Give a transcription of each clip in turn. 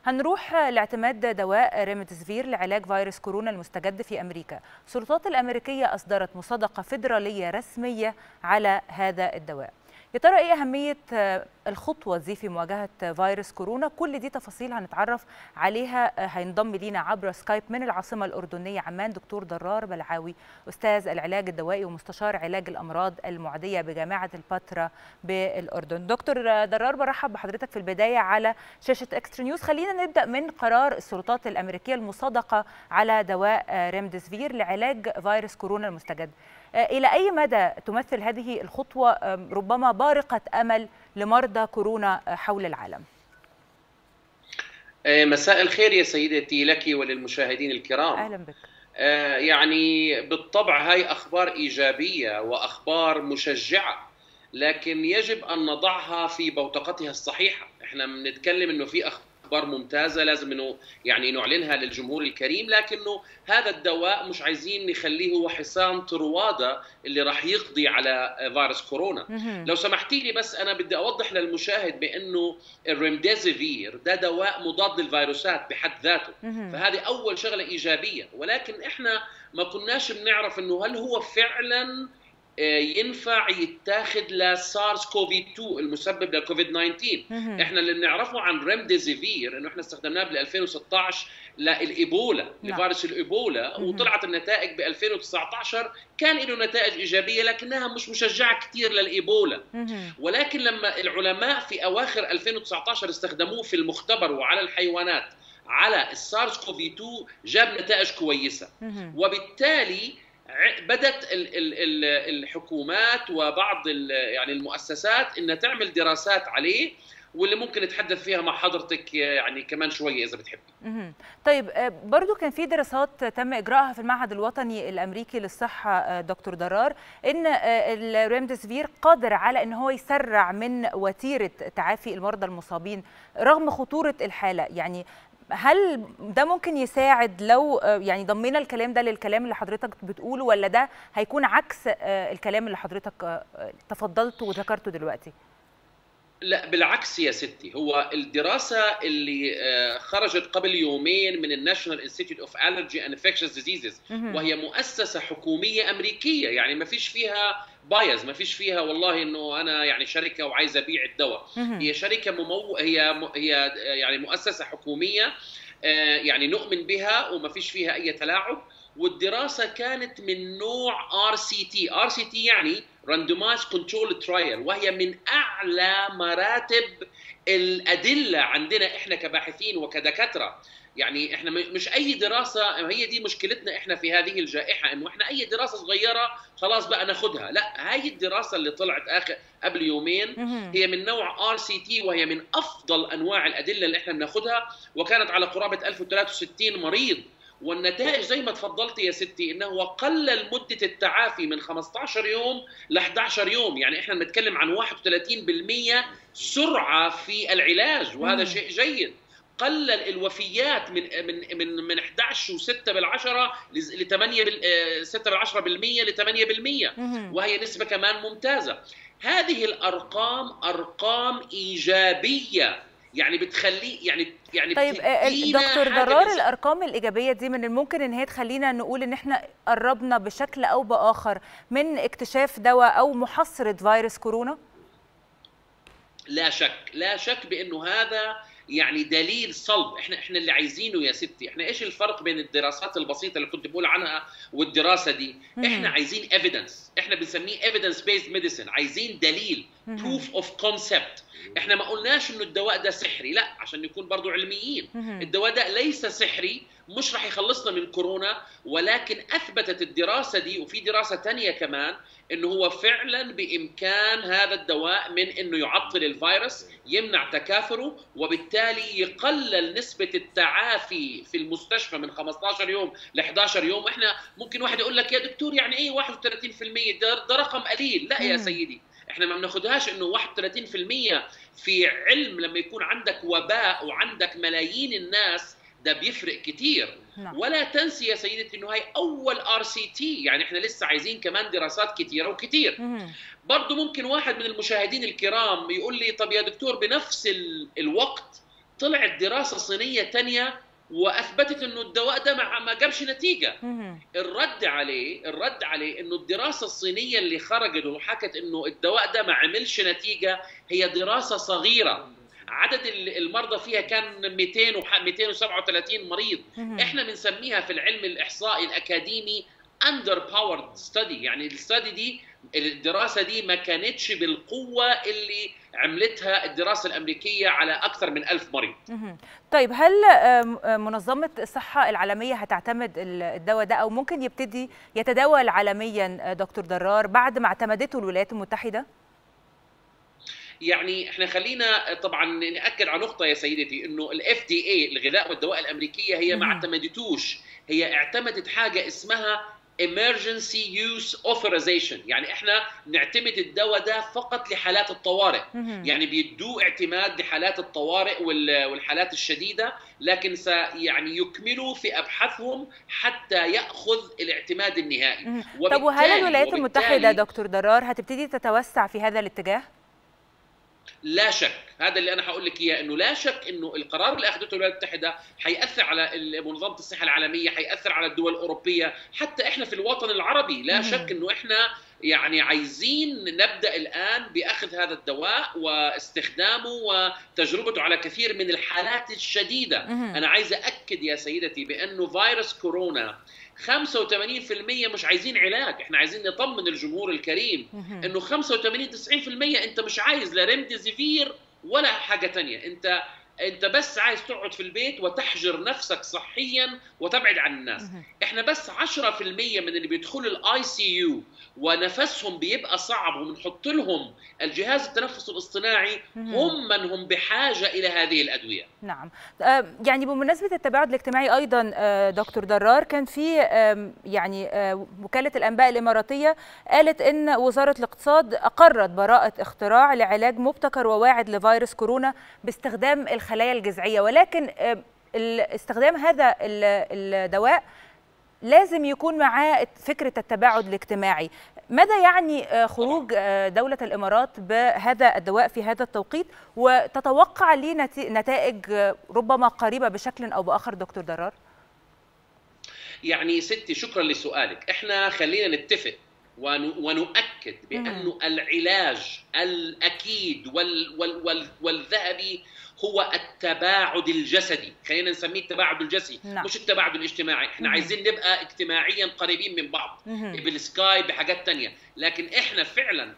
هنروح لاعتماد دواء ريمديسفير لعلاج فيروس كورونا المستجد في امريكا السلطات الامريكيه اصدرت مصادقه فيدراليه رسميه على هذا الدواء يا ترى ايه اهميه الخطوه دي في مواجهه فيروس كورونا كل دي تفاصيل هنتعرف عليها هينضم لينا عبر سكايب من العاصمه الاردنيه عمان دكتور ضرار بلعاوي استاذ العلاج الدوائي ومستشار علاج الامراض المعديه بجامعه الباترا بالاردن دكتور ضرار برحب بحضرتك في البدايه على شاشه اكسترا نيوز خلينا نبدا من قرار السلطات الامريكيه المصادقه على دواء ريمديسفير لعلاج فيروس كورونا المستجد الى اي مدى تمثل هذه الخطوه ربما بارقه امل لمرضى كورونا حول العالم مساء الخير يا سيدتي لك وللمشاهدين الكرام اهلا بك يعني بالطبع هاي اخبار ايجابيه واخبار مشجعه لكن يجب ان نضعها في بوتقتها الصحيحه احنا بنتكلم انه في اخبار اخبار ممتازه لازم انه يعني نعلنها للجمهور الكريم لكنه هذا الدواء مش عايزين نخليه هو حصان طروادة اللي راح يقضي على فيروس كورونا لو سمحتي لي بس انا بدي اوضح للمشاهد بانه الريمديزيفير ده دواء مضاد للفيروسات بحد ذاته فهذه اول شغله ايجابيه ولكن احنا ما كناش بنعرف انه هل هو فعلا ينفع يتاخذ لسارس كوفي 2 المسبب لكوفيد 19 احنا اللي بنعرفه عن ريمديزيفير انه احنا استخدمناه بال 2016 للايبولا لفيروس الايبولا وطلعت النتائج ب 2019 كان له نتائج ايجابيه لكنها مش مشجعه كثير للايبولا ولكن لما العلماء في اواخر 2019 استخدموه في المختبر وعلى الحيوانات على السارس كوفي 2 جاب نتائج كويسه وبالتالي بدات الحكومات وبعض يعني المؤسسات انها تعمل دراسات عليه واللي ممكن نتحدث فيها مع حضرتك يعني كمان شويه اذا بتحبي. طيب برضو كان في دراسات تم اجراءها في المعهد الوطني الامريكي للصحه دكتور ضرار ان الريمديسفير قادر على ان هو يسرع من وتيره تعافي المرضى المصابين رغم خطوره الحاله يعني هل ده ممكن يساعد لو يعني ضمينا الكلام ده للكلام اللي حضرتك بتقوله ولا ده هيكون عكس الكلام اللي حضرتك تفضلته وذكرته دلوقتي؟ لا بالعكس يا ستي هو الدراسة اللي خرجت قبل يومين من الناشونال انستيتيوت اوف الرجي اند انفكشس ديزيزز وهي مؤسسة حكومية أمريكية يعني ما فيش فيها بايز ما فيش فيها والله انه انا يعني شركة وعايز ابيع الدواء هي شركة ممو هي م... هي يعني مؤسسة حكومية يعني نؤمن بها وما فيش فيها اي تلاعب والدراسة كانت من نوع ار سي تي ار سي تي يعني راندومايز كنترول ترايل وهي من اعلى مراتب الادله عندنا احنا كباحثين وكدكاتره يعني احنا مش اي دراسه هي دي مشكلتنا احنا في هذه الجائحه انه احنا اي دراسه صغيره خلاص بقى ناخذها لا هاي الدراسه اللي طلعت اخر قبل يومين هي من نوع ار سي تي وهي من افضل انواع الادله اللي احنا بناخذها وكانت على قرابه 1063 مريض والنتائج زي ما تفضلت يا ستي انه قلل مده التعافي من 15 يوم ل 11 يوم يعني احنا بنتكلم عن 31% سرعه في العلاج وهذا شيء جيد قلل الوفيات من من من من 11 و6 بالعشرة ل 8 6 بالعشرة بالمية ل 8% وهي نسبة كمان ممتازة هذه الأرقام أرقام إيجابية يعني بتخليه يعني يعني طيب دكتور ضرار الارقام الايجابيه دي من الممكن ان هي تخلينا نقول ان احنا قربنا بشكل او باخر من اكتشاف دواء او محصره فيروس كورونا لا شك لا شك بانه هذا يعني دليل صلب احنا احنا اللي عايزينه يا ستي احنا ايش الفرق بين الدراسات البسيطه اللي كنت بقول عنها والدراسه دي احنا عايزين ايفيدنس احنا بنسميه ايفيدنس بيزد ميديسن عايزين دليل بروف اوف كونسبت احنا ما قلناش انه الدواء ده سحري لا عشان نكون برضو علميين الدواء ده ليس سحري مش راح يخلصنا من كورونا ولكن اثبتت الدراسه دي وفي دراسه تانية كمان انه هو فعلا بامكان هذا الدواء من انه يعطل الفيروس يمنع تكاثره وبالتالي يقلل نسبه التعافي في المستشفى من 15 يوم ل 11 يوم احنا ممكن واحد يقول لك يا دكتور يعني ايه 31% ده, ده رقم قليل لا يا سيدي احنا ما بناخدهاش انه 31% في علم لما يكون عندك وباء وعندك ملايين الناس ده بيفرق كتير نعم. ولا تنسي يا سيدتي انه هاي اول ار سي تي يعني احنا لسه عايزين كمان دراسات كتيره وكتير برضه ممكن واحد من المشاهدين الكرام يقول لي طب يا دكتور بنفس ال... الوقت طلعت دراسه صينيه تانية واثبتت انه الدواء ده ما ما جابش نتيجه الرد عليه الرد عليه انه الدراسه الصينيه اللي خرجت وحكت انه الدواء ده ما عملش نتيجه هي دراسه صغيره عدد المرضى فيها كان 200 و 237 مريض احنا بنسميها في العلم الاحصائي الاكاديمي اندر باورد ستدي يعني الستدي دي الدراسه دي ما كانتش بالقوه اللي عملتها الدراسه الامريكيه على اكثر من ألف مريض طيب هل منظمه الصحه العالميه هتعتمد الدواء ده او ممكن يبتدي يتداول عالميا دكتور درار بعد ما اعتمدته الولايات المتحده يعني احنا خلينا طبعا ناكد على نقطه يا سيدتي انه الاف دي اي الغذاء والدواء الامريكيه هي ما اعتمدتوش هي اعتمدت حاجه اسمها emergency use authorization يعني احنا نعتمد الدواء ده فقط لحالات الطوارئ يعني بيدوه اعتماد لحالات الطوارئ والحالات الشديده لكن يعني يكملوا في ابحاثهم حتى ياخذ الاعتماد النهائي طب وهل الولايات المتحده دكتور درار هتبتدي تتوسع في هذا الاتجاه لا شك هذا اللي انا هقول لك اياه انه لا شك انه القرار اللي اخذته الولايات المتحده حياثر على منظمه الصحه العالميه حياثر على الدول الاوروبيه حتى احنا في الوطن العربي لا شك انه احنا يعني عايزين نبدا الان باخذ هذا الدواء واستخدامه وتجربته على كثير من الحالات الشديده انا عايز اكد يا سيدتي بانه فيروس كورونا 85% مش عايزين علاج احنا عايزين نطمن الجمهور الكريم انه 85 90% انت مش عايز لا ريمديزيفير ولا حاجه تانية انت انت بس عايز تقعد في البيت وتحجر نفسك صحيا وتبعد عن الناس احنا بس 10% من اللي بيدخلوا الاي سي يو ونفسهم بيبقى صعب وبنحط لهم الجهاز التنفس الاصطناعي هم من هم بحاجه الى هذه الادويه نعم يعني بمناسبه التباعد الاجتماعي ايضا دكتور درار كان في يعني وكاله الانباء الاماراتيه قالت ان وزاره الاقتصاد اقرت براءه اختراع لعلاج مبتكر وواعد لفيروس كورونا باستخدام الخلايا الجذعيه ولكن استخدام هذا الدواء لازم يكون معاه فكره التباعد الاجتماعي ماذا يعني خروج دولة الإمارات بهذا الدواء في هذا التوقيت وتتوقع ليه نتائج ربما قريبة بشكل أو بآخر دكتور درار؟ يعني ستي شكرا لسؤالك احنا خلينا نتفق ونؤكد بأنه العلاج الأكيد وال وال وال والذهبي هو التباعد الجسدي خلينا نسميه التباعد الجسدي نعم. مش التباعد الاجتماعي احنا مم. عايزين نبقى اجتماعيا قريبين من بعض بالسكاي بحاجات تانية لكن احنا فعلا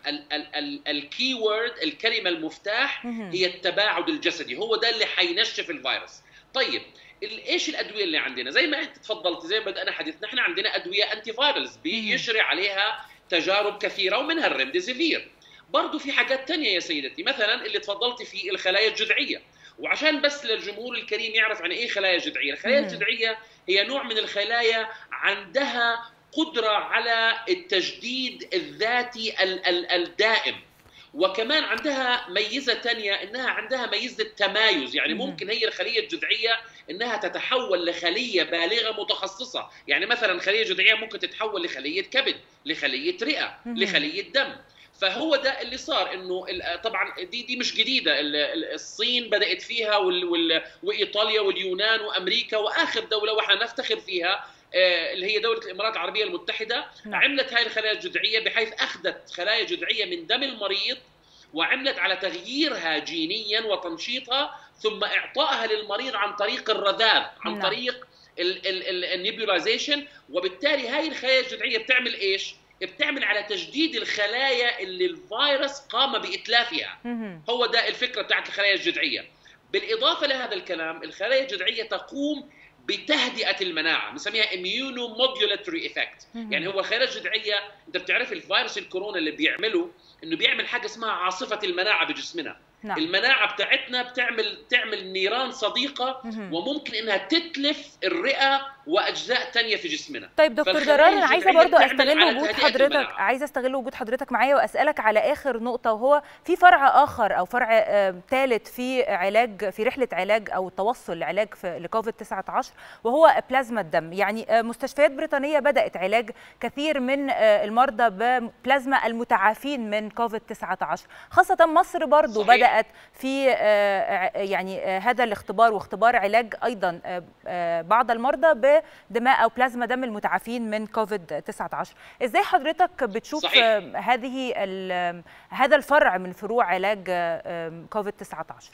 الكي وورد الكلمه المفتاح مم. هي التباعد الجسدي هو ده اللي حينشف الفيروس طيب ايش الادويه اللي عندنا زي ما انت تفضلت زي ما بدانا حديثنا احنا عندنا ادويه انتي فايرلز بيجري عليها تجارب كثيره ومنها الريمديزيفير برضه في حاجات تانية يا سيدتي مثلا اللي تفضلتي في الخلايا الجذعيه وعشان بس للجمهور الكريم يعرف عن ايه خلايا جذعيه الخلايا الجذعيه هي نوع من الخلايا عندها قدره على التجديد الذاتي الدائم وكمان عندها ميزة تانية إنها عندها ميزة تمايز يعني ممكن هي الخلية الجذعية إنها تتحول لخلية بالغة متخصصة يعني مثلا خلية جذعية ممكن تتحول لخلية كبد لخلية رئة لخلية دم فهو ده اللي صار انه طبعا دي دي مش جديده الصين بدات فيها وايطاليا واليونان وامريكا واخر دوله واحنا نفتخر فيها اللي هي دوله الامارات العربيه المتحده نعم. عملت هاي الخلايا الجذعيه بحيث اخذت خلايا جذعيه من دم المريض وعملت على تغييرها جينيا وتنشيطها ثم اعطائها للمريض عن طريق الرذاذ عن نعم. طريق النيبيولايزيشن وبالتالي هاي الخلايا الجذعيه بتعمل ايش؟ بتعمل على تجديد الخلايا اللي الفيروس قام باتلافها هو ده الفكره بتاعت الخلايا الجذعيه بالاضافه لهذا الكلام الخلايا الجذعيه تقوم بتهدئه المناعه بنسميها اميونو موديولاتوري افكت يعني هو الخلايا الجذعيه انت بتعرف الفيروس الكورونا اللي بيعمله انه بيعمل حاجه اسمها عاصفه المناعه بجسمنا نعم. المناعه بتاعتنا بتعمل تعمل نيران صديقه وممكن انها تتلف الرئه واجزاء ثانيه في جسمنا طيب دكتور درار انا عايزه برضو استغل وجود حضرتك عايزه استغل وجود حضرتك معايا واسالك على اخر نقطه وهو في فرع اخر او فرع ثالث في علاج في رحله علاج او التوصل لعلاج لكوفيد 19 وهو بلازما الدم يعني مستشفيات بريطانيه بدات علاج كثير من المرضى ببلازما المتعافين من كوفيد 19 خاصه مصر برضو صحيح. بدات في يعني هذا الاختبار واختبار علاج ايضا بعض المرضى بدماء او بلازما دم المتعافين من كوفيد 19 ازاي حضرتك بتشوف صحيح. هذه هذا الفرع من فروع علاج كوفيد 19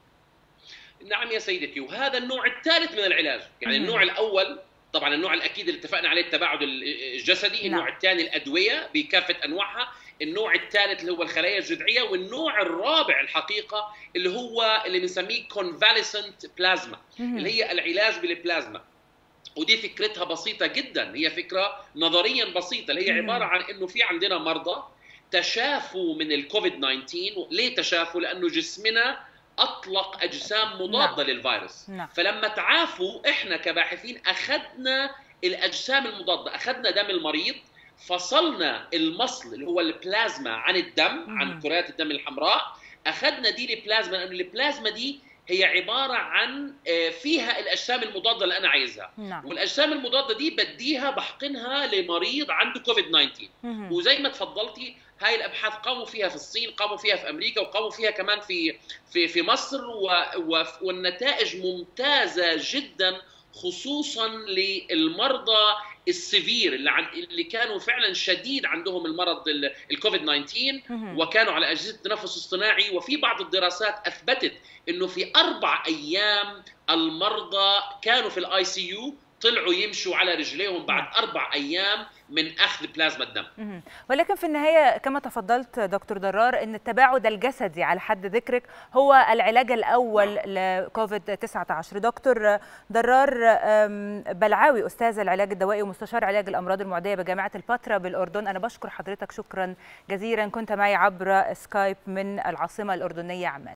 نعم يا سيدتي وهذا النوع الثالث من العلاج يعني مم. النوع الاول طبعا النوع الاكيد اللي اتفقنا عليه التباعد الجسدي نعم. النوع الثاني الادويه بكافه انواعها النوع الثالث اللي هو الخلايا الجذعيه والنوع الرابع الحقيقه اللي هو اللي بنسميه convalescent بلازما اللي هي العلاج بالبلازما ودي فكرتها بسيطه جدا هي فكره نظريا بسيطه اللي هي عباره عن انه في عندنا مرضى تشافوا من الكوفيد 19 ليه تشافوا لانه جسمنا اطلق اجسام مضاده نعم. للفيروس نعم. فلما تعافوا احنا كباحثين اخذنا الاجسام المضاده اخذنا دم المريض فصلنا المصل اللي هو البلازما عن الدم مم. عن كريات الدم الحمراء اخذنا دي البلازما لان البلازما دي هي عباره عن فيها الاجسام المضاده اللي انا عايزها نعم. والاجسام المضاده دي بديها بحقنها لمريض عنده كوفيد 19 مم. وزي ما تفضلتي هاي الابحاث قاموا فيها في الصين قاموا فيها في امريكا وقاموا فيها كمان في في في مصر و و والنتائج ممتازه جدا خصوصا للمرضى السيفير اللي, عن اللي كانوا فعلا شديد عندهم المرض الكوفيد 19 وكانوا على اجهزه التنفس الصناعي وفي بعض الدراسات اثبتت انه في اربع ايام المرضى كانوا في الاي سي يو طلعوا يمشوا على رجليهم بعد اربع ايام من اخذ بلازما الدم. ولكن في النهايه كما تفضلت دكتور درار ان التباعد الجسدي على حد ذكرك هو العلاج الاول لكوفيد 19. دكتور درار بلعاوي استاذ العلاج الدوائي ومستشار علاج الامراض المعديه بجامعه الباترا بالاردن انا بشكر حضرتك شكرا جزيلا كنت معي عبر سكايب من العاصمه الاردنيه عمان.